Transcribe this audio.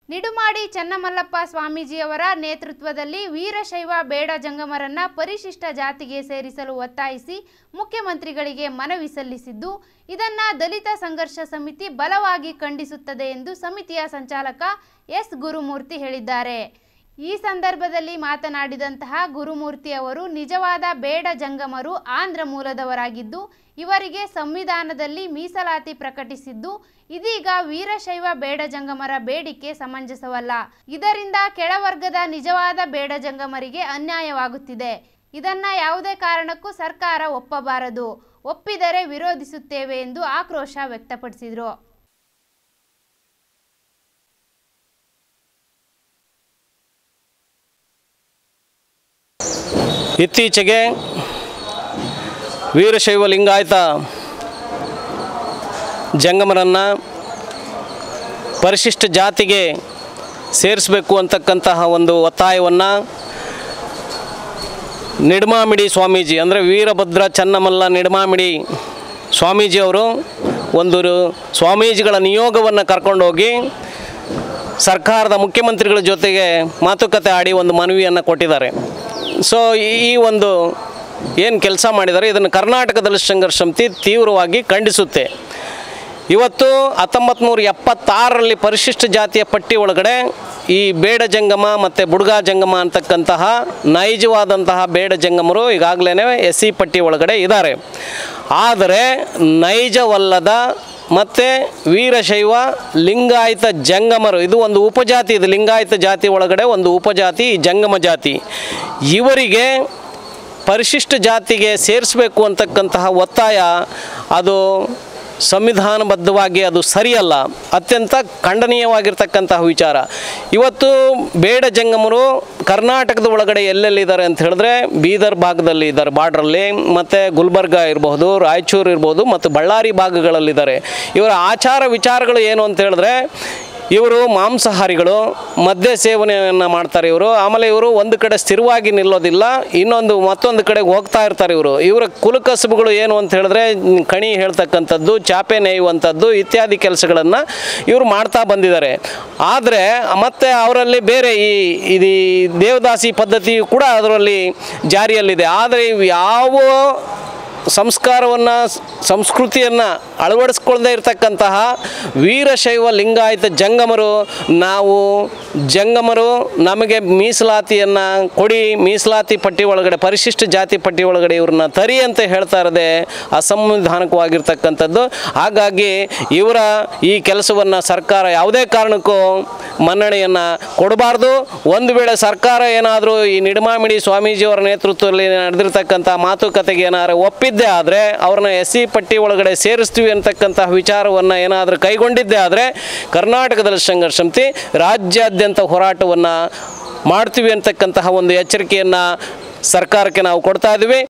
ನಿಡುಮಾಡಿ ಚನ್ನಮಲ್ಲಪ್ಪ ಸ್ವಾಮೀಜಿಯವರ ನೇತೃತ್ವದಲ್ಲಿ ವೀರಶೈವ ಬೇಡ ಜಂಗಮರನ್ನ ಪರಿಶಿಷ್ಟ ಜಾತಿಗೆ ಸೇರಿಸಲು ಒತ್ತಾಯಿಸಿ ಮುಖ್ಯಮಂತ್ರಿಗಳಿಗೆ ಮನವಿ ಸಲ್ಲಿಸಿದ್ದು ಇದನ್ನ ದಲಿತ ಸಂಘರ್ಷ ಸಮಿತಿ ಬಲವಾಗಿ ಖಂಡಿಸುತ್ತದೆ ಎಂದು ಸಮಿತಿಯ ಸಂಚಾಲಕ ಎಸ್ ಗುರುಮೂರ್ತಿ ಹೇಳಿದ್ದಾರೆ ಈ ಸಂದರ್ಭದಲ್ಲಿ ಮಾತನಾಡಿದಂತಹ ಗುರುಮೂರ್ತಿ ಅವರು ನಿಜವಾದ ಬೇಡ ಜಂಗಮರು ಆಂಧ್ರ ಮೂಲದವರಾಗಿದ್ದು ಇವರಿಗೆ ಸಂವಿಧಾನದಲ್ಲಿ ಮೀಸಲಾತಿ ಪ್ರಕಟಿಸಿದ್ದು ಇದೀಗ ವೀರಶೈವ ಬೇಡ ಜಂಗಮರ ಬೇಡಿಕೆ ಸಮಂಜಸವಲ್ಲ ಇದರಿಂದ ಕೆಳವರ್ಗದ ನಿಜವಾದ ಬೇಡ ಜಂಗಮರಿಗೆ ಅನ್ಯಾಯವಾಗುತ್ತಿದೆ ಇದನ್ನ ಯಾವುದೇ ಕಾರಣಕ್ಕೂ ಸರ್ಕಾರ ಒಪ್ಪಬಾರದು ಒಪ್ಪಿದರೆ ವಿರೋಧಿಸುತ್ತೇವೆ ಎಂದು ಆಕ್ರೋಶ ವ್ಯಕ್ತಪಡಿಸಿದರು ಇತ್ತೀಚೆಗೆ ವೀರಶೈವ ಲಿಂಗಾಯತ ಜಂಗಮರನ್ನು ಪರಿಶಿಷ್ಟ ಜಾತಿಗೆ ಸೇರಿಸಬೇಕು ಅಂತಕ್ಕಂತಹ ಒಂದು ಒತ್ತಾಯವನ್ನು ನಿಡ್ಮಾಮಿಡಿ ಸ್ವಾಮೀಜಿ ಅಂದರೆ ವೀರಭದ್ರ ಚನ್ನಮಲ್ಲ ನಿಡ್ಮಾಮಿಡಿ ಸ್ವಾಮೀಜಿಯವರು ಒಂದು ಸ್ವಾಮೀಜಿಗಳ ನಿಯೋಗವನ್ನು ಕರ್ಕೊಂಡೋಗಿ ಸರ್ಕಾರದ ಮುಖ್ಯಮಂತ್ರಿಗಳ ಜೊತೆಗೆ ಮಾತುಕತೆ ಆಡಿ ಒಂದು ಮನವಿಯನ್ನು ಕೊಟ್ಟಿದ್ದಾರೆ ಸೊ ಈ ಒಂದು ಏನು ಕೆಲಸ ಮಾಡಿದ್ದಾರೆ ಇದನ್ನು ಕರ್ನಾಟಕದಲ್ಲಿ ಸಂಘರ್ಷ ಸಮಿತಿ ತೀವ್ರವಾಗಿ ಖಂಡಿಸುತ್ತೆ ಇವತ್ತು ಹತ್ತೊಂಬತ್ತು ನೂರ ಎಪ್ಪತ್ತಾರರಲ್ಲಿ ಪರಿಶಿಷ್ಟ ಜಾತಿಯ ಪಟ್ಟಿ ಒಳಗಡೆ ಈ ಬೇಡ ಜಂಗಮ ಮತ್ತು ಬುಡ್ಗ ಜಂಗಮ ಅಂತಕ್ಕಂತಹ ನೈಜವಾದಂತಹ ಬೇಡ ಜಂಗಮರು ಈಗಾಗಲೇ ಎಸ್ ಸಿ ಪಟ್ಟಿ ಒಳಗಡೆ ಇದ್ದಾರೆ ಆದರೆ ನೈಜವಲ್ಲದ ಮತ್ತು ವೀರಶೈವ ಲಿಂಗಾಯತ ಜಂಗಮರು ಇದು ಒಂದು ಉಪಜಾತಿ ಇದು ಲಿಂಗಾಯತ ಜಾತಿ ಒಳಗಡೆ ಒಂದು ಉಪಜಾತಿ ಈ ಜಂಗಮ ಜಾತಿ ಇವರಿಗೆ ಪರಿಶಿಷ್ಟ ಜಾತಿಗೆ ಸೇರಿಸಬೇಕು ಅಂತಕ್ಕಂತಹ ಒತ್ತಾಯ ಅದು ಸಂವಿಧಾನಬದ್ಧವಾಗಿ ಅದು ಸರಿಯಲ್ಲ ಅತ್ಯಂತ ಖಂಡನೀಯವಾಗಿರ್ತಕ್ಕಂತಹ ವಿಚಾರ ಇವತ್ತು ಬೇಡ ಜಂಗಮರು ಕರ್ನಾಟಕದ ಒಳಗಡೆ ಎಲ್ಲೆಲ್ಲಿದ್ದಾರೆ ಅಂತ ಹೇಳಿದ್ರೆ ಬೀದರ್ ಭಾಗದಲ್ಲಿ ಇದ್ದಾರೆ ಬಾರ್ಡ್ರಲ್ಲಿ ಮತ್ತು ಗುಲ್ಬರ್ಗ ಇರಬಹುದು ರಾಯಚೂರು ಇರ್ಬೋದು ಮತ್ತು ಬಳ್ಳಾರಿ ಭಾಗಗಳಲ್ಲಿದ್ದಾರೆ ಇವರ ಆಚಾರ ವಿಚಾರಗಳು ಏನು ಅಂತ ಹೇಳಿದ್ರೆ ಇವರು ಮಾಂಸಾಹಾರಿಗಳು ಮದ್ಯ ಸೇವನೆಯನ್ನು ಮಾಡ್ತಾರೆ ಇವರು ಆಮೇಲೆ ಇವರು ಒಂದು ಕಡೆ ಸ್ಥಿರವಾಗಿ ನಿಲ್ಲೋದಿಲ್ಲ ಇನ್ನೊಂದು ಮತ್ತೊಂದು ಕಡೆಗೆ ಹೋಗ್ತಾ ಇರ್ತಾರೆ ಇವರು ಇವರ ಕುಲಕಸಬುಗಳು ಏನು ಅಂತ ಹೇಳಿದ್ರೆ ಕಣಿ ಹೇಳ್ತಕ್ಕಂಥದ್ದು ಚಾಪೆ ನೇಯುವಂಥದ್ದು ಇತ್ಯಾದಿ ಕೆಲಸಗಳನ್ನು ಇವರು ಮಾಡ್ತಾ ಬಂದಿದ್ದಾರೆ ಆದರೆ ಮತ್ತೆ ಅವರಲ್ಲಿ ಬೇರೆ ಈ ಇದು ದೇವದಾಸಿ ಪದ್ಧತಿಯು ಕೂಡ ಅದರಲ್ಲಿ ಜಾರಿಯಲ್ಲಿದೆ ಆದರೆ ಇವು ಯಾವ ಸಂಸ್ಕಾರವನ್ನು ಸಂಸ್ಕೃತಿಯನ್ನು ಅಳವಡಿಸ್ಕೊಳ್ಳದೇ ಇರತಕ್ಕಂತಹ ವೀರಶೈವ ಲಿಂಗಾಯತ ಜಂಗಮರು ನಾವು ಜಂಗಮರು ನಮಗೆ ಮೀಸಲಾತಿಯನ್ನು ಕೊಡಿ ಮೀಸಲಾತಿ ಪಟ್ಟಿ ಒಳಗಡೆ ಪರಿಶಿಷ್ಟ ಜಾತಿ ಪಟ್ಟಿ ಒಳಗಡೆ ಇವ್ರನ್ನ ತರಿ ಅಂತ ಹೇಳ್ತಾ ಇರೋದೇ ಅಸಂವಿಧಾನಿಕವಾಗಿರ್ತಕ್ಕಂಥದ್ದು ಹಾಗಾಗಿ ಇವರ ಈ ಕೆಲಸವನ್ನು ಸರ್ಕಾರ ಯಾವುದೇ ಕಾರಣಕ್ಕೂ ಮನ್ನಣೆಯನ್ನು ಕೊಡಬಾರ್ದು ಒಂದು ವೇಳೆ ಸರ್ಕಾರ ಏನಾದರೂ ಈ ನಿಡಮಾಮಿಡಿ ಸ್ವಾಮೀಜಿಯವರ ನೇತೃತ್ವದಲ್ಲಿ ನಡೆದಿರ್ತಕ್ಕಂಥ ಮಾತುಕತೆಗೆ ಏನಾದ್ರು ಒಪ್ಪಿದ್ದೇ ಆದರೆ ಅವ್ರನ್ನ ಎಸ್ ಸಿ ಪಟ್ಟಿ ಒಳಗಡೆ ಸೇರಿಸ್ತೀವಿ ಅಂತಕ್ಕಂತಹ ವಿಚಾರವನ್ನು ಏನಾದರೂ ಕೈಗೊಂಡಿದ್ದೇ ಆದರೆ ಕರ್ನಾಟಕದಲ್ಲಿ ಸಂಘರ್ಷ ಸಮಿತಿ ರಾಜ್ಯಾದ್ಯಂತ ಹೋರಾಟವನ್ನು ಮಾಡ್ತೀವಿ ಅಂತಕ್ಕಂತಹ ಒಂದು ಎಚ್ಚರಿಕೆಯನ್ನು ಸರ್ಕಾರಕ್ಕೆ ನಾವು ಕೊಡ್ತಾ ಇದ್ದೀವಿ